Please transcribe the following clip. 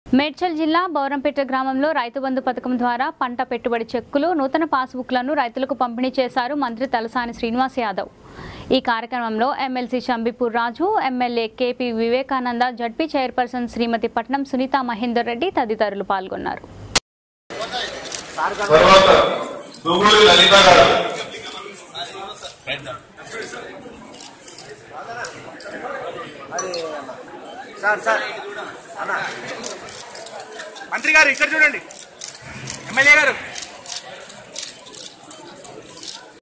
మేడ్చల్ జిల్లా బౌరంపేట గ్రామంలో రైతు బంధు పథకం ద్వారా పంట పెట్టుబడి చెక్కులు నూతన పాస్బుక్లను రైతులకు పంపిణీ చేశారు మంత్రి తలసాని శ్రీనివాస్ యాదవ్ ఈ కార్యక్రమంలో MLC Shambipur Raju MLA KP Vivekananda ZP chairperson Srimathi Patnam Sunitha Mahender Reddy తదితరులు పాల్గొన్నారు తర్వాత దువ్వూరి లలిత గారు సార్ సార్ అన్న మంత్రి గారు ఇక్కడ చూడండి ఎమ్మెల్యే గారు